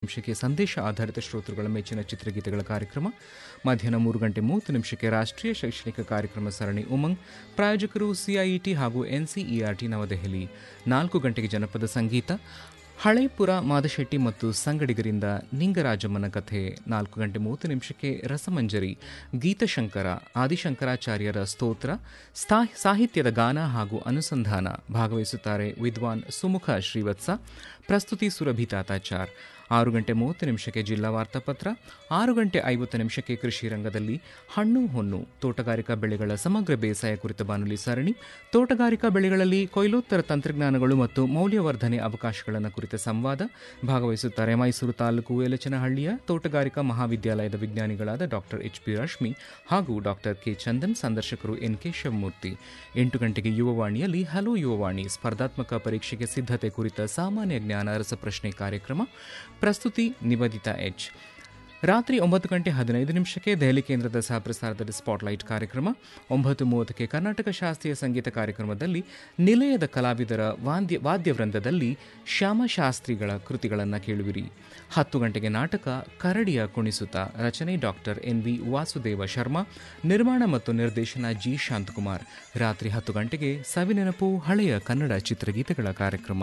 ನಿಮಿಷಕ್ಕೆ ಸಂದೇಶ ಆಧಾರಿತ ಶ್ರೋತೃಗಳ ಮೆಚ್ಚಿನ ಚಿತ್ರಗೀತೆಗಳ ಕಾರ್ಯಕ್ರಮ ಮಧ್ಯಾಹ್ನ ಮೂರು ಗಂಟೆ ಮೂವತ್ತು ನಿಮಿಷಕ್ಕೆ ರಾಷ್ಟ್ರೀಯ ಶೈಕ್ಷಣಿಕ ಕಾರ್ಯಕ್ರಮ ಸರಣಿ ಉಮಂಗ್ ಪ್ರಾಯೋಜಕರು ಸಿಐಇಟಿ ಹಾಗೂ ಎನ್ಸಿಇಆರ್ಟಿ ನವದೆಹಲಿ ನಾಲ್ಕು ಗಂಟೆಗೆ ಜನಪದ ಸಂಗೀತ ಹಳೇಪುರ ಮಾದಶೆಟ್ಟಿ ಮತ್ತು ಸಂಗಡಿಗರಿಂದ ನಿಂಗರಾಜಮ್ಮನ ಕಥೆ ನಾಲ್ಕು ಗಂಟೆ ಮೂವತ್ತು ನಿಮಿಷಕ್ಕೆ ರಸಮಂಜರಿ ಗೀತಶಂಕರ ಆದಿಶಂಕರಾಚಾರ್ಯರ ಸ್ತೋತ್ರ ಸ್ಥಾ ಸಾಹಿತ್ಯದ ಗಾನ ಹಾಗೂ ಅನುಸಂಧಾನ ಭಾಗವಹಿಸುತ್ತಾರೆ ವಿದ್ವಾನ್ ಸುಮುಖ ಶ್ರೀವತ್ಸ ಪ್ರಸ್ತುತಿ ಸುರಭಿ ತಾತಾಚಾರ್ ಆರು ಗಂಟೆ ಮೂವತ್ತು ನಿಮಿಷಕ್ಕೆ ಜಿಲ್ಲಾ ವಾರ್ತಾಪತ್ರ ಆರು ಗಂಟೆ ಐವತ್ತು ನಿಮಿಷಕ್ಕೆ ಕೃಷಿ ರಂಗದಲ್ಲಿ ಹಣ್ಣು ಹೊನ್ನು ತೋಟಗಾರಿಕಾ ಬೆಳೆಗಳ ಸಮಗ್ರ ಬೇಸಾಯ ಕುರಿತ ಬಾನುಲಿ ಸರಣಿ ತೋಟಗಾರಿಕಾ ಬೆಳೆಗಳಲ್ಲಿ ಕೊಯ್ಲೋತ್ತರ ತಂತ್ರಜ್ಞಾನಗಳು ಮತ್ತು ಮೌಲ್ಯವರ್ಧನೆ ಅವಕಾಶಗಳನ್ನು ಕುರಿತ ಸಂವಾದ ಭಾಗವಹಿಸುತ್ತಾರೆ ಮೈಸೂರು ತಾಲೂಕು ವೇಲಚನಹಳ್ಳಿಯ ತೋಟಗಾರಿಕಾ ಮಹಾವಿದ್ಯಾಲಯದ ವಿಜ್ಞಾನಿಗಳಾದ ಡಾಕ್ಟರ್ ಎಚ್ ಪಿ ರಶ್ಮಿ ಹಾಗೂ ಡಾಕ್ಟರ್ ಕೆ ಚಂದನ್ ಸಂದರ್ಶಕರು ಎನ್ ಕೆ ಶಿವಮೂರ್ತಿ ಎಂಟು ಗಂಟೆಗೆ ಯುವವಾಣಿಯಲ್ಲಿ ಹಲೋ ಯುವವಾಣಿ ಸ್ಪರ್ಧಾತ್ಮಕ ಪರೀಕ್ಷೆಗೆ ಸಿದ್ಧತೆ ಕುರಿತ ಸಾಮಾನ್ಯ ಜ್ಞಾನ ರಸಪ್ರಶ್ನೆ ಕಾರ್ಯಕ್ರಮ ಪ್ರಸ್ತುತಿ ನಿವೇದಿತಾ ಎಚ್ ರಾತ್ರಿ ಒಂಬತ್ತು ಗಂಟೆ ಹದಿನೈದು ನಿಮಿಷಕ್ಕೆ ದೆಹಲಿ ಕೇಂದ್ರದ ಸಹಪ್ರಸಾರದಲ್ಲಿ ಸ್ಪಾಟ್ಲೈಟ್ ಕಾರ್ಯಕ್ರಮ ಒಂಬತ್ತು ಮೂವತ್ತಕ್ಕೆ ಕರ್ನಾಟಕ ಶಾಸ್ತ್ರೀಯ ಸಂಗೀತ ಕಾರ್ಯಕ್ರಮದಲ್ಲಿ ನಿಲಯದ ಕಲಾವಿದರ ವಾದ್ಯ ವಾದ್ಯವೃಂದದಲ್ಲಿ ಶ್ಯಾಮಶಾಸ್ತ್ರಿಗಳ ಕೃತಿಗಳನ್ನು ಕೇಳುವಿರಿ ಹತ್ತು ಗಂಟೆಗೆ ನಾಟಕ ಕರಡಿಯ ಕುಣಿಸುತ್ತ ರಚನೆ doctor N V Vasudeva Sharma ನಿರ್ಮಾಣ ಮತ್ತು ನಿರ್ದೇಶನ ಜಿ ಶಾಂತಕುಮಾರ್ ರಾತ್ರಿ ಹತ್ತು ಗಂಟೆಗೆ ಸವಿನೆನಪು ಹಳೆಯ ಕನ್ನಡ ಚಿತ್ರಗೀತೆಗಳ ಕಾರ್ಯಕ್ರಮ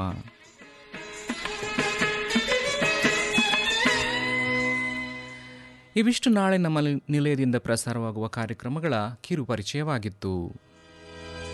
ಇವಿಷ್ಟು ನಾಳೆ ನಮ್ಮ ನಿಲಯದಿಂದ ಪ್ರಸಾರವಾಗುವ ಕಾರ್ಯಕ್ರಮಗಳ ಕಿರು ಪರಿಚಯವಾಗಿತ್ತು